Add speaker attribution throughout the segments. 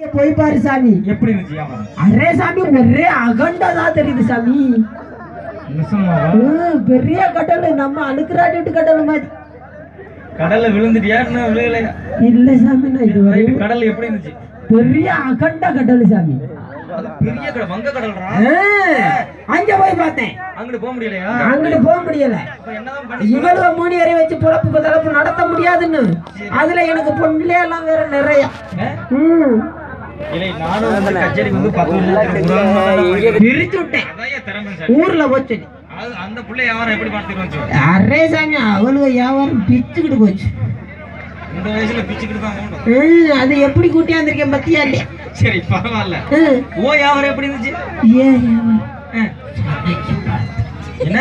Speaker 1: போய் பாரு சாமி
Speaker 2: எப்படி இருந்துச்சு வியாபாரம்
Speaker 1: அரே சாமி ஒரே அகண்டதா தெரியுது சாமி
Speaker 2: நிசமாவா
Speaker 1: ஹம், பெரிய கடல் நம்ம அழுக்குறாட்டி கடல் மாதிரி
Speaker 2: கடல்ல விழுந்துட்டியா இன்னும் விழுகலையா
Speaker 1: இல்ல சாமி நான் இது
Speaker 2: ரைட்டு,
Speaker 1: வரையும்
Speaker 2: கடல் எப்படி இருந்துச்சு
Speaker 1: பெரிய அகண்ட கடல் சாமி
Speaker 2: அது பெரிய கடல் வங்க கடல்ரா
Speaker 1: ஹம், அங்க போய் பார்த்தேன்
Speaker 2: அங்கிட்டு போக முடியலையா
Speaker 1: அங்கிட்டு போக முடியல
Speaker 2: அப்ப என்னதான் பண்ணி
Speaker 1: இவ்வளவு மூணு வரை வச்சு பொழப்பு தளப்பு நடத்த முடியாதுன்னு அதுல எனக்கு பொண்ணுலே எல்லாம் வேற நிறைய ம்
Speaker 2: இல்லை நானும் வந்து கச்சேரிக்கு வந்து பத்து வருஷத்துக்கு முன்னாடி
Speaker 1: பிரிச்சு விட்டேன்
Speaker 2: அதான் என் திறமை சார்
Speaker 1: ஊர்ல போச்சு
Speaker 2: அது அந்த புள்ளை வியாபாரம் எப்படி பார்த்துருவோம்
Speaker 1: அரே சாமி அவளுக்கு வியாபாரம் பிச்சுக்கிட்டு போச்சு
Speaker 2: இந்த வயசுல பிச்சுக்கிட்டு தான் போகணும்
Speaker 1: ம், அது எப்படி கூட்டியாந்திருக்கேன் பத்தியா இல்லையா
Speaker 2: சரி பரவாயில்ல
Speaker 1: ம்,
Speaker 2: ஓ வியாபாரம் எப்படி இருந்துச்சு
Speaker 1: ஏன் வியாபாரம்?
Speaker 2: ஆ. என்ன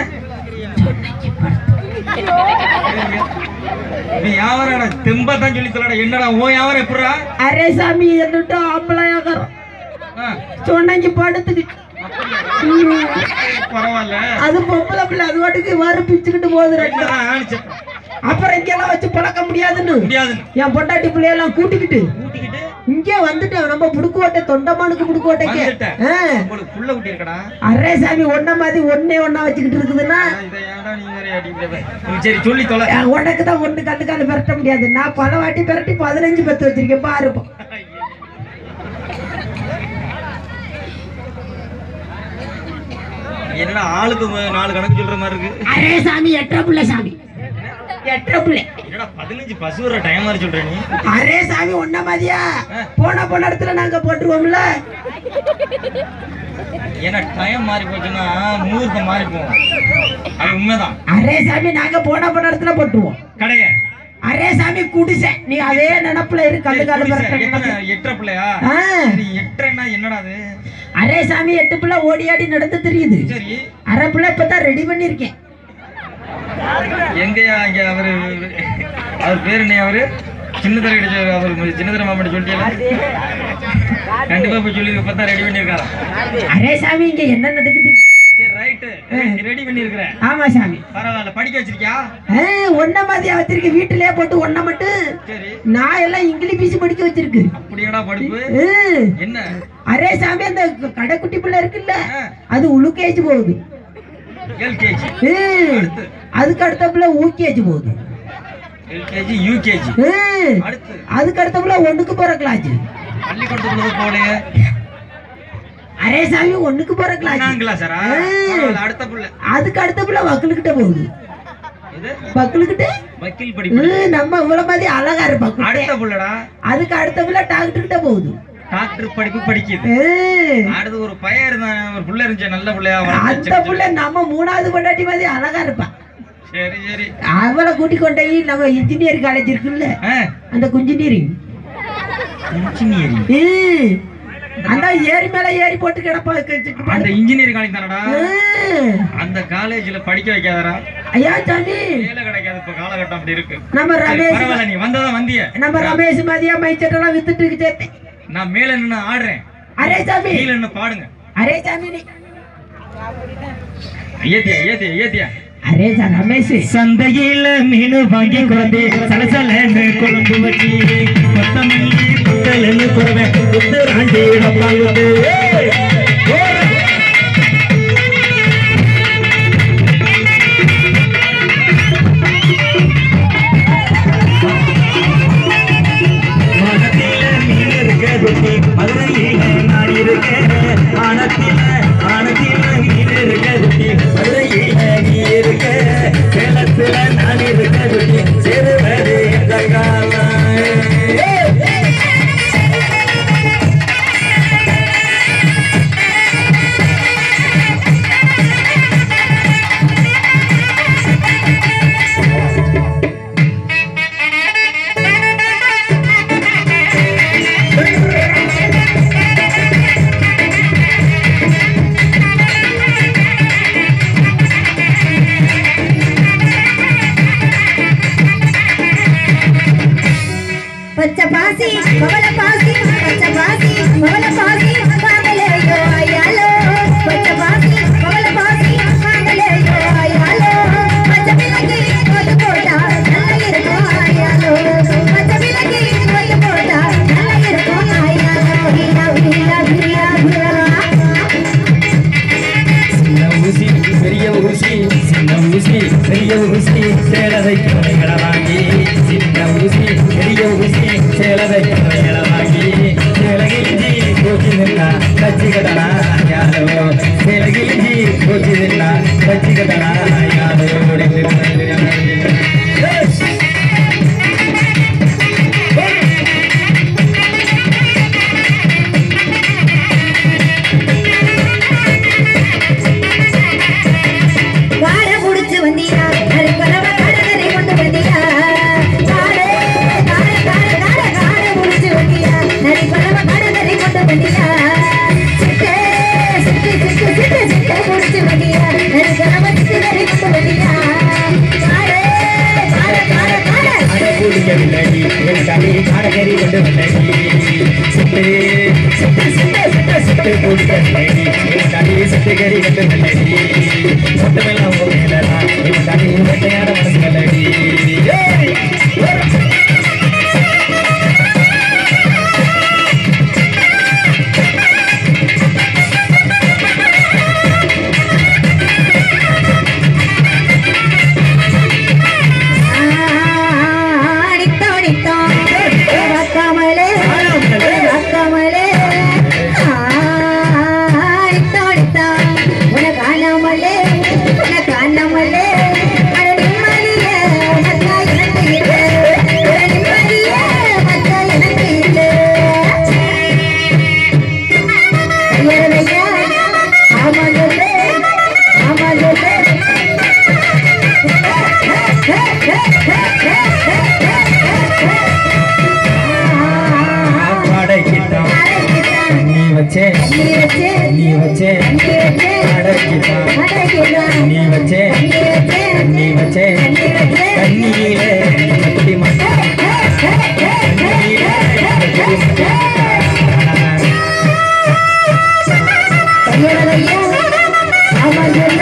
Speaker 2: நீ வியாபாரம் தெம்பா தான் சொல்லி சொல்லடா என்னடா ஓ வியாபாரம் எப்படிடா
Speaker 1: அரே சாமி என்னட்டு ஆம்பளை வியாபாரம்
Speaker 2: ஆ,
Speaker 1: சொன்னங்க படுத்துக்கிட்டு ம்,
Speaker 2: பரவாயில்ல
Speaker 1: அது பொம்பளை பிள்ளை அது வாட்டுக்கு வர பிச்சுக்கிட்டு போகுது ரெண்டு
Speaker 2: என்னடா ஆணிச்ச
Speaker 1: அப்புறம் இங்கெல்லாம் வச்சு பழக்க முடியாதுன்னு
Speaker 2: முடியாதுன்னு
Speaker 1: என் பொண்டாட்டி பிள்ளையெல்லாம் கூட்டிக்கிட்டு
Speaker 2: கூட்டிக்கிட்டு
Speaker 1: இங்கே வந்துட்டேன் நம்ம புடுக்கோட்டை தொண்டமானுக்கு புடுக்கோட்டைக்கு
Speaker 2: வந்துட்டேன்.
Speaker 1: ஆ.
Speaker 2: உங்களுக்கு புள்ள குட்டி இருக்கடா
Speaker 1: அரே சாமி ஒன்ன மாதிரி ஒன்னே ஒன்னா வச்சுக்கிட்டு இருக்குதுன்னா
Speaker 2: இதை ஏன்டா நீ வேற அடிக்கிறத சரி சொல்லி தொலை
Speaker 1: அஹ் உனக்கு தான் ஒண்ணு கண்டு கால விரட்ட முடியாது நான் பல வாட்டி விரட்டி பதினஞ்சு பத்து வச்சிருக்கேன் பாருப்போம்
Speaker 2: என்னடா ஆளுக்கு ம- நாலு கணக்கு சொல்ற மாதிரி இருக்கு
Speaker 1: அரே சாமி எட்டரை பிள்ளை சாமி எட்டரை பிள்ளை
Speaker 2: என்னடா பதினஞ்சு பசு வர டைம் மாதிரி சொல்ற நீ
Speaker 1: அரே சாமி ஒன்ன மாதிரியா போன போன இடத்துல நாங்க போட்டுருவோம்ல
Speaker 2: ஏன்னா டைம் மாறி போச்சுன்னா முகூர்த்தம் மாறி போகும் அது உண்மைதான்
Speaker 1: அரே சாமி நாங்க போன போன இடத்துல போட்டுருவோம்
Speaker 2: கடைய
Speaker 1: அரே சாமி குடிசை நீ அதே நினப்புல இரு கண்டு கால விரட்ட நினைப்பு.
Speaker 2: எட்டரை பிள்ளையா
Speaker 1: ஆ.
Speaker 2: சரி எட்டரைன்னா என்னடா அது
Speaker 1: அரே சாமி எட்டு பிள்ளை ஓடி ஆடி நடந்து தெரியுது
Speaker 2: சரி
Speaker 1: அரை பிள்ளை இப்பதான் ரெடி பண்ணிருக்கேன்
Speaker 2: எங்கயா இங்க அவரு அவர் பேரு என்ன அவரு சின்னதர கிடைச்ச அவர் சின்னதர மாமட்டி சொல்லிட்டீங்க கண்டிப்பா போய் சொல்லி இப்பதான் ரெடி பண்ணிருக்காராம்
Speaker 1: அரே சாமி இங்க என்ன நடக்குது
Speaker 2: சரி ரைட்டு ரெடி பண்ணிருக்கிறேன்
Speaker 1: ஆமா சாமி
Speaker 2: பரவாயில்ல படிக்க வச்சிருக்கியா
Speaker 1: ஆ, ஒன்ன மாதிரியா வச்சிருக்கு வீட்டுலயே போட்டு ஒன்ன மட்டும்
Speaker 2: சரி
Speaker 1: நான் எல்லாம் இங்கிலீஷ் படிக்க வச்சிருக்கு
Speaker 2: அப்படியாடா படிப்பு
Speaker 1: ம்.
Speaker 2: என்ன
Speaker 1: அரே சாமி அந்த கடைக்குட்டி பிள்ளை இருக்குல்ல
Speaker 2: ஆ.
Speaker 1: அது உளுக்கேஜ் போகுது
Speaker 2: எல்கேஜி
Speaker 1: ம்.
Speaker 2: அடுத்து
Speaker 1: அதுக்கு அடுத்த பிள்ளை ஊக்கேஜ் போகுது
Speaker 2: எல்கேஜி யூகேஜி
Speaker 1: ம்.
Speaker 2: அடுத்து
Speaker 1: அதுக்கு அடுத்த பிள்ளை ஒண்ணுக்கு போற கிளாஸ்
Speaker 2: பள்ளிக்கூடத்துக்குள்ள போகலையே
Speaker 1: அரே சாமி ஒண்ணுக்கு போற கிளாஸ்
Speaker 2: ஒன்னாம் கிளாஸரா பரவாயில்ல அடுத்த புள்ள
Speaker 1: அதுக்கு அடுத்த பிள்ளை வக்கலுக்கிட்ட போகுது
Speaker 2: இது
Speaker 1: வக்கலுக்கிட்ட
Speaker 2: வக்கீல் படிப்பு
Speaker 1: ம், நம்ம இவ்வளவு மாதிரி அழகா இருப்பாங்க
Speaker 2: அடுத்த புள்ளடா
Speaker 1: அதுக்கு அடுத்த பிள்ளை டாக்டர் கிட்ட போகுது
Speaker 2: டாக்டர் படிப்பு படிக்குது
Speaker 1: ம்.
Speaker 2: அடுத்து ஒரு பையன் இருந்தான் ஒரு புள்ள இருந்துச்சு நல்ல புள்ளையா
Speaker 1: அந்த
Speaker 2: வளர்த்து
Speaker 1: புள்ள நம்ம மூணாவது பொண்டாட்டி மாதிரி அழகா இருப்பா
Speaker 2: சரி சரி
Speaker 1: அவளை கூட்டி கொண்டு போய் நம்ம இன்ஜினியர் காலேஜ் இருக்குல்ல
Speaker 2: ஆ,
Speaker 1: அந்த குஞ்சினியரிங்
Speaker 2: இன்ஜினியரிங்
Speaker 1: அந்த ஏரி மேல ஏறி போட்டு கிடப்பா
Speaker 2: அந்த இன்ஜினியரிங் காலேஜ் தானடா
Speaker 1: ம்.
Speaker 2: அந்த காலேஜ்ல படிக்க வைக்காதடா
Speaker 1: ஐயா சாமி
Speaker 2: வேலை கிடைக்காது இப்ப காலகட்டம் அப்படி இருக்கு
Speaker 1: நம்ம
Speaker 2: சரி,
Speaker 1: ரமேஷ்
Speaker 2: பரவாயில்ல நீ வந்ததான் வந்திய
Speaker 1: நம்ம ரமேஷ் மாதிரியா மைச்சட்டெல்லாம் வித்துட்டு இருக்கு சேர்த்தேன்
Speaker 2: நான் மேல நின்னு ஆடுறேன்
Speaker 1: அரே சாமி
Speaker 2: கீழே நின்னு பாடுங்க
Speaker 1: அரே சாமி நீ
Speaker 2: ஏத்தியா ஏத்தியா ஏத்தியா
Speaker 1: அரே சா ரமேஷ்
Speaker 2: சந்தையில மீன் வாங்கி குழந்தை சலசலன்னு குழம்பு வச்சு கொத்தமல்லி குத்தலன்னு குறவை குத்து ராண்டி டப்பாங்குது வானத்தில மீன் இருக்க குட்டி மதுரையில நான் இருக்கேன் ஆனத்தில ஆனத்தில மீன் இருக்க குட்டி மதுரையில நீ இருக்க சேலத்துல நான் இருக்க குட்டி சேருவது எந்த காலம்
Speaker 1: அரே
Speaker 2: வச்சுக்கடா யாரோ சிலகிலிஞ்சி போச்சுதுன்னா வச்சுக்கடா யாரோ
Speaker 3: காடை புடிச்சு வந்தியா அது கலவ கடற்கரை கொண்டு வந்தியா காடை காடை காடை காடை காடை புடிச்சு வந்தியா நரி கலவ கடற்கரை கொண்டு வந்தியா சிட்டு சிட்டு சிட்டு சிட்டு சிட்டு புடிச்சு வந்தியா நரி கலவ சிட்டுகரை கொண்டு வந்தியா காடை காடை காடை காடை
Speaker 2: அட கூடிக்கவில்லடி எனக்காண்டி காடகரி கொண்டு வந்தடி சுட்டு சுட்டு சுட்டு சுட்டு சுட்டு கூடிக்கவில்லடி எனக்காண்டி சுட்டுகரி கொண்டு வந்தடி சுத்தமெல்லாம் உங்க மேலடா எனக்காண்டி வெட்டையாட மனசுகளடி ஏய்
Speaker 3: அடித்தோம் அடித்தோம் வக்காமலே வக்காமலே அடித்தோம் அடித்தோம் உன காணாமலே உன காணாமலே அட நிம்மதியே மத்தா எனக்கு இல்லை உன நிம்மதியே மத்தா எனக்கு இல்லை ஐயா ஆமா சொல்லு ஆமா சொல்லு
Speaker 2: பாடகிட்டான் நீ வச்சே நீ வச்சே பாடகிட்டான் நீ வச்சே நீ வச்சே கண்ணியிலே குடி மாட்டான்
Speaker 3: ஐயா ஆமா சொல்லு